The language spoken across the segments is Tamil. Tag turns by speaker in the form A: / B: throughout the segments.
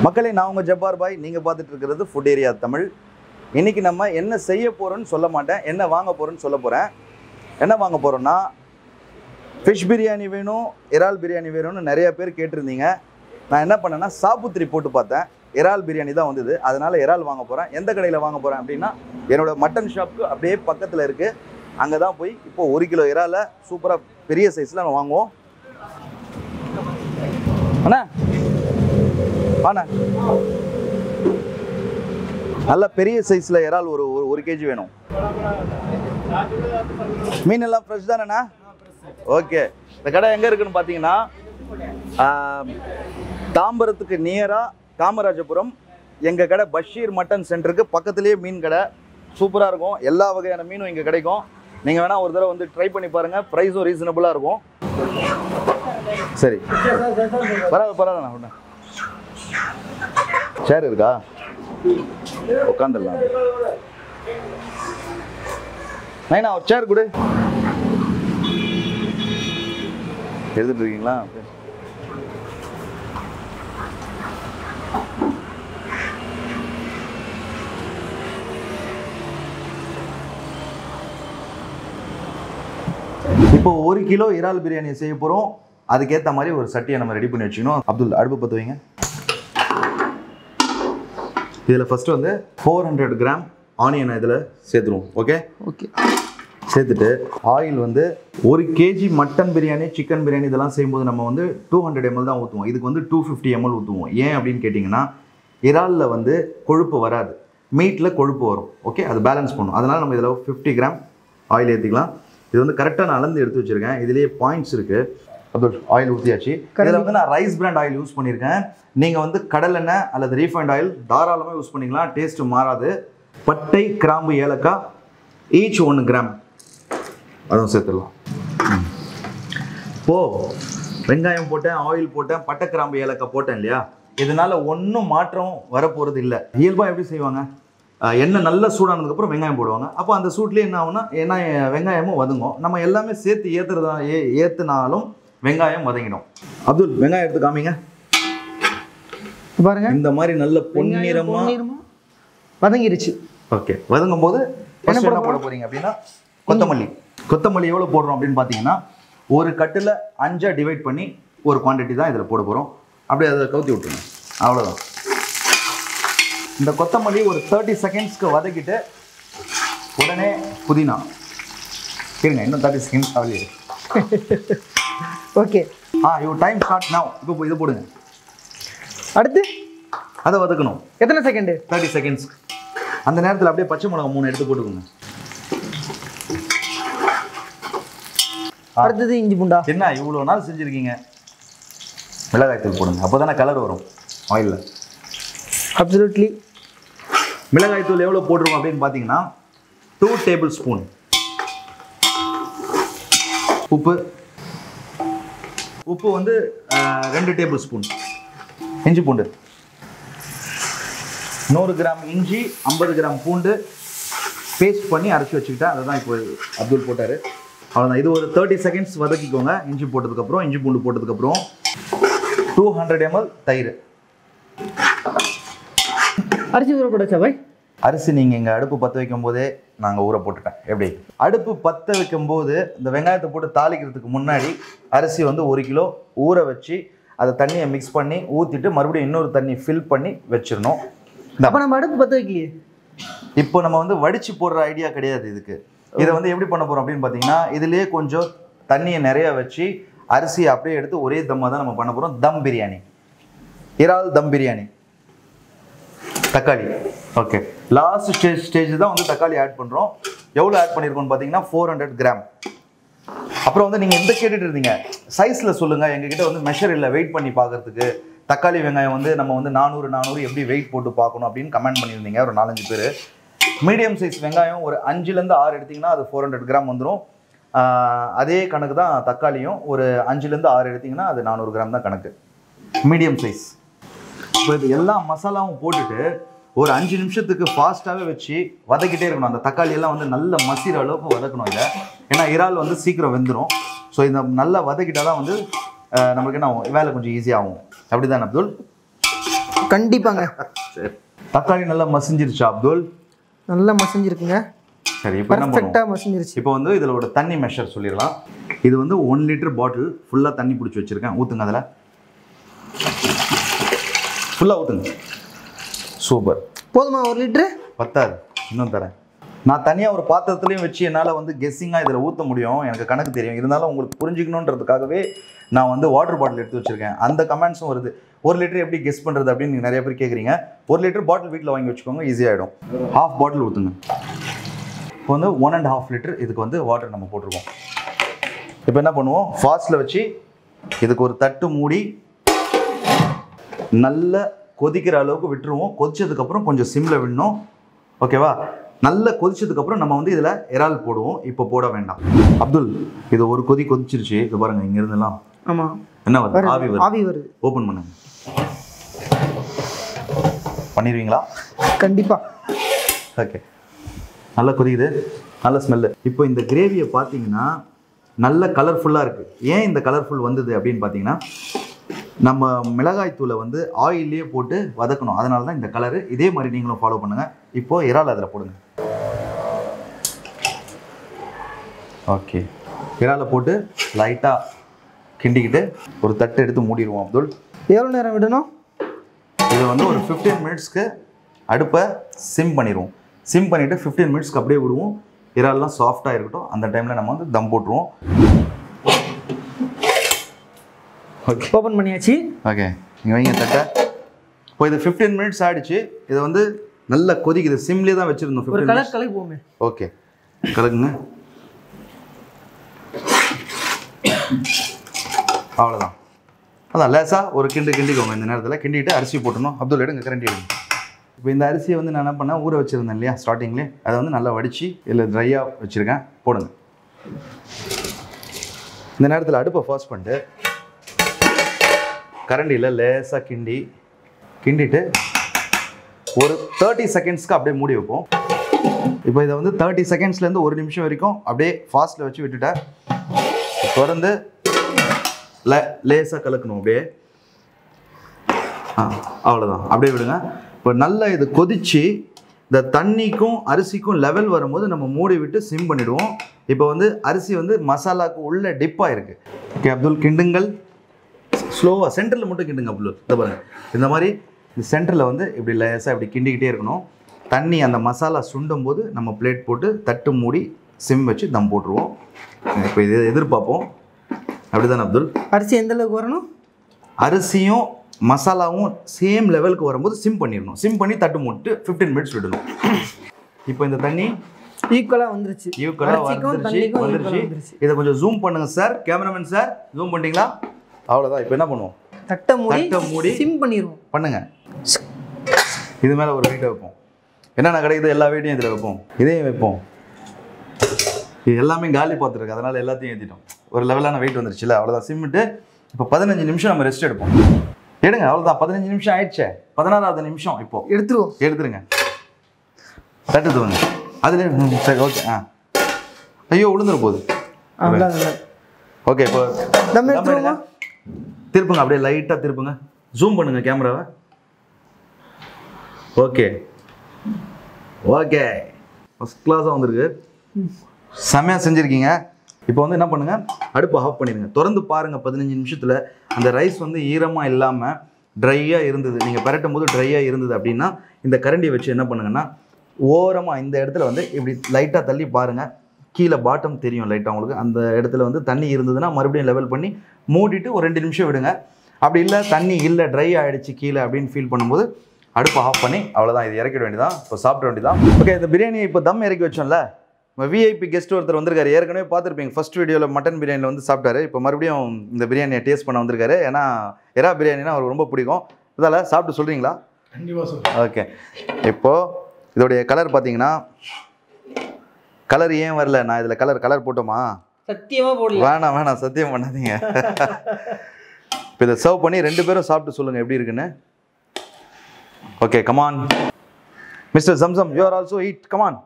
A: மக்களே நான் உங்கள் ஜப்பார் பாய் நீங்கள் பார்த்துட்டு இருக்கிறது ஃபுட் ஏரியா தமிழ் இன்னைக்கு நம்ம என்ன செய்ய போகிறோன்னு சொல்ல மாட்டேன் என்ன வாங்க போகிறோன்னு சொல்ல போகிறேன் என்ன வாங்க போகிறோன்னா ஃபிஷ் பிரியாணி வேணும் இறால் பிரியாணி வேணும்னு நிறைய பேர் கேட்டிருந்தீங்க நான் என்ன பண்ணேன்னா சாப்புத்திரி போட்டு பார்த்தேன் இறால் பிரியாணி தான் வந்தது அதனால இறால் வாங்க போகிறேன் எந்த கடையில் வாங்க போகிறேன் அப்படின்னா என்னோட மட்டன் ஷாப்புக்கு அப்படியே பக்கத்தில் இருக்குது அங்கே தான் போய் இப்போ ஒரு கிலோ இறாலை சூப்பராக பெரிய சைஸில் நம்ம வாங்குவோம் அண்ணா வாண்ணா நல்ல பெரிய சைஸில் இறால் ஒரு ஒரு ஒரு கேஜி வேணும் மீன் எல்லாம் ஃப்ரெஷ் தானேண்ணா ஓகே இந்த கடை எங்கே இருக்குன்னு பார்த்தீங்கன்னா ஆம், தாம்பரத்துக்கு நியராக காமராஜபுரம் எங்கள் கடை பஷீர் மட்டன் சென்டருக்கு பக்கத்துலேயே மீன் கடை சூப்பராக இருக்கும் எல்லா வகையான மீனும் இங்கே கிடைக்கும் நீங்கள் வேணால் ஒரு தடவை வந்து ட்ரை பண்ணி பாருங்கள் ப்ரைஸும் ரீசனபுளாக இருக்கும் சரி பரவாயில்ல பரவாயில்ல ஒன்று சேர் இருக்கா உட்காந்துடலாம் நைனா ஒரு சேர் கொடு எழுதிட்டு இருக்கீங்களா இப்போ ஒரு கிலோ இறால் பிரியாணி செய்ய போகிறோம் அதுக்கேற்ற மாதிரி ஒரு சட்டியை நம்ம ரெடி பண்ணி வச்சுக்கணும் அப்துல் அடுப்பு பற்ற வைங்க இதில் ஃபஸ்ட்டு வந்து ஃபோர் ஹண்ட்ரட் கிராம் ஆனியனை இதில் சேர்த்துருவோம் ஓகே
B: ஓகே
A: சேர்த்துட்டு ஆயில் வந்து ஒரு KG mutton biryani chicken biryani இதெல்லாம் செய்யும்போது நம்ம வந்து டூ ஹண்ட்ரட் எம்எல் தான் ஊற்றுவோம் இதுக்கு வந்து டூ ஃபிஃப்டி எம்எல் ஊற்றுவோம் ஏன் அப்படின்னு கேட்டிங்கன்னா இறாலில் வந்து கொழுப்பு வராது மீட்டில் கொழுப்பு வரும் ஓகே அது பேலன்ஸ் பண்ணும் அதனால் நம்ம இதில் ஃபிஃப்டி கிராம் ஆயில் ஏற்றிக்கலாம் இது வந்து கரெக்டாக நான் அளந்து எடுத்து வச்சுருக்கேன் இதுலேயே பாயிண்ட்ஸ் இருக்குது அப்துல் ஆயில் ஊற்றியாச்சு இதில் வந்து நான் ரைஸ் பிராண்ட் ஆயில் யூஸ் பண்ணியிருக்கேன் நீங்கள் வந்து கடலெண்ணெய் அல்லது ரீஃபைண்ட் ஆயில் தாராளமாக யூஸ் பண்ணிக்கலாம் டேஸ்ட்டு மாறாது பட்டை கிராம்பு ஏலக்காய் ஈச் ஒன்று கிராம் அதுவும் சேர்த்துடலாம் இப்போ வெங்காயம் போட்டேன் ஆயில் போட்டேன் பட்டை கிராம்பு ஏலக்காய் போட்டேன் இல்லையா இதனால ஒன்றும் மாற்றம் வரப்போகிறது இல்லை இயல்பாக எப்படி செய்வாங்க அஹ் எண்ணெய் நல்லா சூடானதுக்கப்புறம் வெங்காயம் போடுவாங்க அப்போ அந்த சூட்லேயே என்ன ஆகும்னா ஏன்னா வெங்காயமும் வதங்கும் நம்ம எல்லாமே சேர்த்து ஏற்றுறதா ஏ ஏற்றுனாலும் வெங்காயம் வதங்கிடும் அப்துல் வெங்காயம் எடுத்து காமிங்க
B: பாருங்க
A: இந்த மாதிரி நல்ல
B: வெங்காயம்
A: பொன்னிறமா
B: பொன்னிறமா வதங்கிருச்சு
A: ஓகே வதங்கும் போது first என்ன போட போறீங்க அப்படின்னா கொத்தமல்லி கொத்தமல்லி எவ்வளோ போடுறோம் அப்படின்னு பார்த்தீங்கன்னா ஒரு கட்டில் அஞ்சா டிவைட் பண்ணி ஒரு குவாண்டிட்டி தான் இதில் போட போகிறோம் அப்படியே அதை கவுத்தி விட்டுருங்க அவ்வளோதான் இந்த கொத்தமல்லி ஒரு தேர்ட்டி செகண்ட்ஸ்க்கு வதக்கிட்டு உடனே புதினா இருங்க இன்னும் தேர்ட்டி செகண்ட்ஸ் ஆகலையே
B: okay
A: ah you time start now இப்போ இது போடுங்க
B: அடுத்து
A: அதை வதக்கணும்
B: எத்தனை செகண்டு
A: தேர்ட்டி செகண்ட்ஸ் அந்த நேரத்தில் அப்படியே பச்சை மிளகா மூணு எடுத்து போட்டுக்கோங்க
B: அடுத்தது இஞ்சி பூண்டா
A: என்ன இவ்வளோ நாள் செஞ்சுருக்கீங்க மிளகாய்த்தூள் போடுங்க அப்போ தானே கலர் வரும் ஆயிலில்
B: அப்சல்யூட்லி
A: மிளகாய்த்தூள் எவ்வளோ போட்டுருவோம் அப்படின்னு பார்த்தீங்கன்னா டூ டேபிள் ஸ்பூன் உப்பு உப்பு வந்து அஹ், ரெண்டு டேபிள் ஸ்பூன் இஞ்சி பூண்டு நூறு கிராம் இஞ்சி ஐம்பது கிராம் பூண்டு பேஸ்ட் பண்ணி அரைச்சி வச்சுக்கிட்டேன் அதை தான் இப்போ அப்துல் போட்டார் அவ்வளோதான் இது ஒரு தேர்ட்டி செகண்ட்ஸ் வதக்கிக்கோங்க இஞ்சி போட்டதுக்கப்புறம் இஞ்சி பூண்டு போட்டதுக்கப்புறம் டூ ஹண்ட்ரட் எம்எல் தயிர்
B: அரிசி ஊற போடாச்சா பாய்
A: அரிசி நீங்கள் இங்கே அடுப்பு பற்ற வைக்கும் போதே நாங்கள் ஊற போட்டுட்டேன் எப்படி அடுப்பு பற்ற வைக்கும் போது இந்த வெங்காயத்தை போட்டு தாளிக்கிறதுக்கு முன்னாடி அரிசி வந்து ஒரு கிலோ ஊற வச்சு அதை தண்ணியை மிக்ஸ் பண்ணி ஊற்றிட்டு மறுபடியும் இன்னொரு தண்ணி ஃபில் பண்ணி வச்சிடணும் இந்த
B: அப்போ நம்ம அடுப்பு பற்ற வைக்கலையே
A: இப்போ நம்ம வந்து வடிச்சு போடுற ஐடியா கிடையாது இதுக்கு இதை வந்து எப்படி பண்ண போறோம் அப்படின்னு பார்த்தீங்கன்னா இதுலயே கொஞ்சம் தண்ணியை நிறைய வச்சு அரிசியை அப்படியே எடுத்து ஒரே தம்மா தான் நம்ம பண்ண போறோம் தம் பிரியாணி இறால் தம் பிரியாணி தக்காளி ஓகே லாஸ்ட் ஸ்டேஜ் ஸ்டேஜ் தான் வந்து தக்காளி ஆட் பண்ணுறோம் எவ்வளோ ஆட் பண்ணியிருக்கோம்னு பார்த்தீங்கன்னா ஃபோர் ஹண்ட்ரட் கிராம் அப்புறம் வந்து நீங்கள் எந்த கேட்டுட்டு இருந்தீங்க சைஸில் சொல்லுங்கள் எங்ககிட்ட வந்து மெஷர் இல்லை வெயிட் பண்ணி பார்க்கறதுக்கு தக்காளி வெங்காயம் வந்து நம்ம வந்து நானூறு நானூறு எப்படி வெயிட் போட்டு பார்க்கணும் அப்படின்னு கமெண்ட் பண்ணியிருந்தீங்க ஒரு நாலஞ்சு பேர் மீடியம் சைஸ் வெங்காயம் ஒரு அஞ்சுலேருந்து ஆறு எடுத்தீங்கன்னா அது ஃபோர் ஹண்ட்ரட் கிராம் வந்துடும் அதே கணக்கு தான் தக்காளியும் ஒரு அஞ்சுலேருந்து ஆறு எடுத்தீங்கன்னா அது நானூறு கிராம் தான் கணக்கு மீடியம் சைஸ் இப்போ இது எல்லா மசாலாவும் போட்டுட்டு ஒரு அஞ்சு நிமிஷத்துக்கு ஃபாஸ்ட்டாகவே வச்சு வதக்கிட்டே இருக்கணும் அந்த தக்காளி எல்லாம் வந்து நல்ல மசிற அளவுக்கு வதக்கணும் இதை ஏன்னா இறால் வந்து சீக்கிரம் வெந்துடும் ஸோ இந்த நல்லா வதக்கிட்டா தான் வந்து அஹ், நம்மளுக்கு என்ன ஆகும் வேலை கொஞ்சம் ஈஸியாகும் அப்படி தானே அப்துல்
B: கண்டிப்பாங்க
A: சரி தக்காளி நல்லா மசிஞ்சிருச்சா அப்துல்
B: நல்லா மசிஞ்சிருக்குங்க
A: சரி இப்போ என்ன பண்ணுவோம்
B: பர்ஃபெக்டாக மசிஞ்சிருச்சு
A: இப்போ வந்து இதில் ஒரு தண்ணி மெஷர் சொல்லிடலாம் இது வந்து ஒன் லிட்டர் பாட்டில் ஃபுல்லாக தண்ணி பிடிச்சி வச்சுருக்கேன் ஊற்றுங்க அதில் ஃபுல்லாக ஊற்றுங்க சூப்பர்
B: போதுமா ஒரு லிட்ரு
A: பத்தாது இன்னும் தரேன் நான் தனியாக ஒரு பாத்திரத்துலையும் வச்சு என்னால் வந்து கெஸ்ஸிங்காக இதில் ஊற்ற முடியும் எனக்கு கணக்கு தெரியும் இருந்தாலும் உங்களுக்கு புரிஞ்சுக்கணுன்றதுக்காகவே நான் வந்து வாட்டர் பாட்டில் எடுத்து வச்சுருக்கேன் அந்த கமெண்ட்ஸும் வருது ஒரு லிட்டர் எப்படி கெஸ் பண்ணுறது அப்படின்னு நீங்க நிறைய பேர் கேட்குறீங்க ஒரு லிட்டர் பாட்டில் வீட்டில் வாங்கி வச்சுக்கோங்க ஈஸியாகிடும் ஹாஃப் பாட்டில் ஊற்றுங்க இப்போ வந்து ஒன் அண்ட் ஹாஃப் லிட்டர் இதுக்கு வந்து வாட்டர் நம்ம போட்டிருக்கோம் இப்போ என்ன பண்ணுவோம் ஃபாஸ்ட்டில் வச்சு இதுக்கு ஒரு தட்டு மூடி நல்ல கொதிக்கிற அளவுக்கு விட்டுருவோம் கொதிச்சதுக்கப்புறம் கொஞ்சம் சிம்மில் விடணும் ஓகேவா நல்ல கொதிச்சதுக்கப்புறம் நம்ம வந்து இதில் இறால் போடுவோம் இப்போ போட வேண்டாம் அப்துல் இது ஒரு கொதி கொதிச்சிருச்சு இது பாருங்க இங்க இருந்தெல்லாம்
B: ஆமாம்
A: என்ன வருது ஆவி வருது
B: ஆவி வருது
A: ஓப்பன் பண்ணுங்க பண்ணிடுவீங்களா
B: கண்டிப்பாக
A: ஓகே நல்லா கொதிக்குது நல்ல ஸ்மெல்லு இப்போ இந்த கிரேவியை பார்த்தீங்கன்னா நல்ல கலர்ஃபுல்லாக இருக்குது ஏன் இந்த கலர்ஃபுல் வந்தது அப்படின்னு பார்த்தீங்கன்னா நம்ம மிளகாய் தூளை வந்து ஆயிலே போட்டு வதக்கணும் அதனால தான் இந்த கலரு இதே மாதிரி நீங்களும் ஃபாலோ பண்ணுங்கள் இப்போ இறால் அதில் போடுங்க ஓகே இறாலை போட்டு லைட்டாக கிண்டிக்கிட்டு ஒரு தட்டு எடுத்து மூடிடுவோம் அப்துல்
B: எவ்வளோ நேரம் விடணும்
A: இது வந்து ஒரு ஃபிஃப்டீன் மினிட்ஸ்க்கு அடுப்பை சிம் பண்ணிடுவோம் சிம் பண்ணிவிட்டு ஃபிஃப்டீன் மினிட்ஸ்க்கு அப்படியே விடுவோம் இறால்லாம் சாஃப்டாக இருக்கட்டும் அந்த டைமில் நம்ம வந்து தம் போட்டுருவோம் ஓகே
B: ஓப்பன் பண்ணியாச்சு
A: ஓகே நீங்கள் வைங்க தட்டை இப்போ இது ஃபிஃப்டீன் மினிட்ஸ் ஆயிடுச்சு இதை வந்து நல்லா கொதிக்குது சிம்லேயே தான் வச்சுருந்தோம்
B: ஒரு
A: ஃபிஃப்டீன்
B: கலர் கலர் போமே
A: ஓகே கலக்குங்க அவ்வளோதான் அதான் லேசாக ஒரு கிண்டு கிண்டிக்கோங்க இந்த நேரத்தில் கிண்டிட்டு அரிசி போட்டணும் அப்துல் எடுங்க கரண்டி எடுங்க இப்போ இந்த அரிசியை வந்து நான் என்ன பண்ணேன் ஊற வச்சுருந்தேன் இல்லையா ஸ்டார்டிங்லேயே அதை வந்து நல்லா வடித்து இல்லை ட்ரையாக வச்சுருக்கேன் போடுங்க இந்த நேரத்தில் அடுப்பை ஃபாஸ்ட் பண்ணிட்டு கரண்டியில் லேசாக கிண்டி கிண்டிட்டு ஒரு தேர்ட்டி செகண்ட்ஸ்க்கு அப்படியே மூடி வைப்போம் இப்போ இதை வந்து தேர்ட்டி செகண்ட்ஸ்லேருந்து ஒரு நிமிஷம் வரைக்கும் அப்படியே ஃபாஸ்ட்டில் வச்சு விட்டுட்டேன் தொடர்ந்து லே லேசாக கலக்கணும் அப்படியே ஆ அவ்வளோதான் அப்படியே விடுங்க இப்போ நல்லா இது கொதிச்சு இந்த தண்ணிக்கும் அரிசிக்கும் லெவல் வரும்போது நம்ம மூடி விட்டு சிம் பண்ணிடுவோம் இப்போ வந்து அரிசி வந்து மசாலாக்கு உள்ள டிப் ஆயிருக்கு ஓகே அப்துல் கிண்டுங்கள் ஸ்லோவாக சென்டரில் மட்டும் கிண்டுங்க அப்துல் இந்த பாருங்க இந்த மாதிரி இந்த சென்டரில் வந்து இப்படி லேசாக இப்படி கிண்டிக்கிட்டே இருக்கணும் தண்ணி அந்த மசாலா சுண்டும் போது நம்ம பிளேட் போட்டு தட்டு மூடி சிம் வச்சு தம் போட்டுருவோம் இப்போ இது எதிர்பார்ப்போம் அப்படிதானே அப்துல்
B: அரிசி எந்த அளவுக்கு வரணும்
A: அரிசியும் மசாலாவும் சேம் லெவலுக்கு வரும்போது சிம் பண்ணிடணும் சிம் பண்ணி தட்டு மூட்டு ஃபிஃப்டீன் மினிட்ஸ் விடணும் இப்போ இந்த தண்ணி
B: ஈக்குவலாக வந்துருச்சு
A: ஈக்குவலாக
B: அரிசிக்கும்
A: வந்துருச்சு
B: தண்ணிக்கும் equal ஆ
A: வந்துருச்சு
B: வந்துருச்சு
A: இதை கொஞ்சம் ஜூம் பண்ணுங்க சார் கேமராமேன் சார் ஜூம் பண்ணிட்டீங்களா அவ்வளோதான் இப்போ என்ன பண்ணுவோம்
B: தட்டை மூடி
A: தட்டை மூடி
B: சிம் பண்ணிடுவோம்
A: பண்ணுங்க இது மேலே ஒரு வெயிட்டை வைப்போம் என்னென்ன கிடைக்குது எல்லா வெயிட்டையும் இதில் வைப்போம் இதையும் வைப்போம் இது எல்லாமே காலி பார்த்துருக்கு அதனால எல்லாத்தையும் ஏற்றிட்டோம் ஒரு லெவலான வெயிட் வந்துருச்சுல அவ்வளோதான் சிம்மிட்டு இப்போ பதினஞ்சு நிமிஷம் நம்ம ரெஸ்ட் எடுப்போம் எடுங்க அவ்வளோதான் பதினஞ்சு நிமிஷம் ஆயிடுச்சே பதினாறாவது நிமிஷம் இப்போ
B: எடுத்துருவோம்
A: எடுத்துருங்க தட்டு தூங்க அதுல ம், சரி ஓகே ஆ ஐயோ விழுந்துற போகுது
B: அவ்வளோதான்
A: ஓகே இப்போ
B: தம்
A: தம்
B: எடுத்துருவோமா
A: எடுங்க. திருப்புங்க அப்படியே லைட்டாக திருப்புங்க ஜூம் பண்ணுங்க கேமராவை ஓகே ஓகே ஃபஸ்ட் கிளாஸாக வந்திருக்கு செம்மையாக செஞ்சுருக்கீங்க இப்போ வந்து என்ன பண்ணுங்க அடுப்பை ஆஃப் பண்ணிடுங்க திறந்து பாருங்க பதினஞ்சு நிமிஷத்தில் அந்த ரைஸ் வந்து ஈரமாக இல்லாமல் ட்ரையாக இருந்தது நீங்கள் பரட்டும் போது ட்ரையாக இருந்தது அப்படின்னா இந்த கரண்டியை வச்சு என்ன பண்ணுங்கன்னா ஓரமாக இந்த இடத்துல வந்து இப்படி லைட்டாக தள்ளி பாருங்கள் கீழே பாட்டம் தெரியும் லைட்டாக உங்களுக்கு அந்த இடத்துல வந்து தண்ணி இருந்ததுன்னா மறுபடியும் லெவல் பண்ணி மூடிட்டு ஒரு ரெண்டு நிமிஷம் விடுங்க அப்படி இல்லை தண்ணி இல்லை ட்ரை ஆகிடுச்சு கீழே அப்படின்னு ஃபீல் பண்ணும்போது அடுப்பை ஆஃப் பண்ணி அவ்வளோதான் இது இறக்கிட வேண்டியதான் இப்போ சாப்பிட வேண்டியதான் ஓகே இந்த பிரியாணி இப்போ தம் இறக்கி வச்சோம்ல நம்ம விஐபி கெஸ்ட் ஒருத்தர் வந்திருக்காரு ஏற்கனவே பார்த்துருப்பீங்க ஃபர்ஸ்ட் வீடியோவில் மட்டன் பிரியாணியில் வந்து சாப்பிட்டாரு இப்போ மறுபடியும் இந்த பிரியாணியை டேஸ்ட் பண்ண வந்திருக்காரு ஏன்னா எறா பிரியாணினா அவருக்கு ரொம்ப பிடிக்கும் இதால் சாப்பிட்டு சொல்கிறீங்களா
C: கண்டிப்பாக சொல்கிறேன்
A: ஓகே இப்போது இதோடைய கலர் பார்த்தீங்கன்னா கலர் ஏன் வரல நான் இதில் கலர் கலர் போட்டோமா
B: சத்தியமாக போடல
A: வேணாம் வேணாம் சத்தியம் பண்ணாதீங்க இப்போ இதை சர்வ் பண்ணி ரெண்டு பேரும் சாப்பிட்டு சொல்லுங்கள் எப்படி இருக்குன்னு okay come on mister Samsam you are also eat come on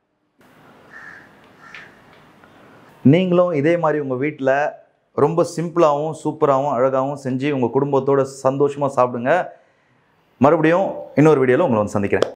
A: நீங்களும் இதே மாதிரி உங்கள் வீட்டில் ரொம்ப சிம்பிளாகவும் சூப்பராகவும் அழகாகவும் செஞ்சு உங்கள் குடும்பத்தோட சந்தோஷமாக சாப்பிடுங்க மறுபடியும் இன்னொரு வீடியோவில் உங்களை வந்து சந்திக்கிறேன்